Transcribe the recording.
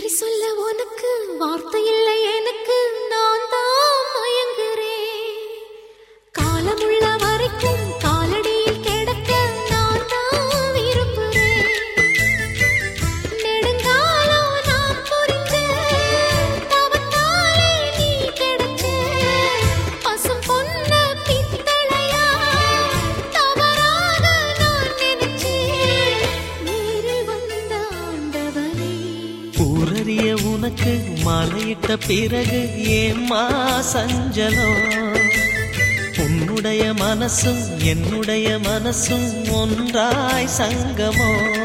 நன்றி சொல்ல உனக்கு வார்த்தை இல்லை எனக்கு நான் தான் மயங்குறேன் காலமுள்ள வரைக்கும் காலடியில் கிடக்க நான் தான் விரும்புறேன் நெடுங்காலம் நான் புரிஞ்ச தவத்தாலே நீ கிடைச்ச பசும் பொன்ன பித்தளையா தவறாக நான் நினைச்சேன் நேரில் வந்த ஆண்டவனே ஊரறிய உனக்கு மாலையிட்ட பிறகு ஏம்மா சஞ்சலம் உன்னுடைய மனசும் என்னுடைய மனசும் ஒன்றாய் சங்கமோ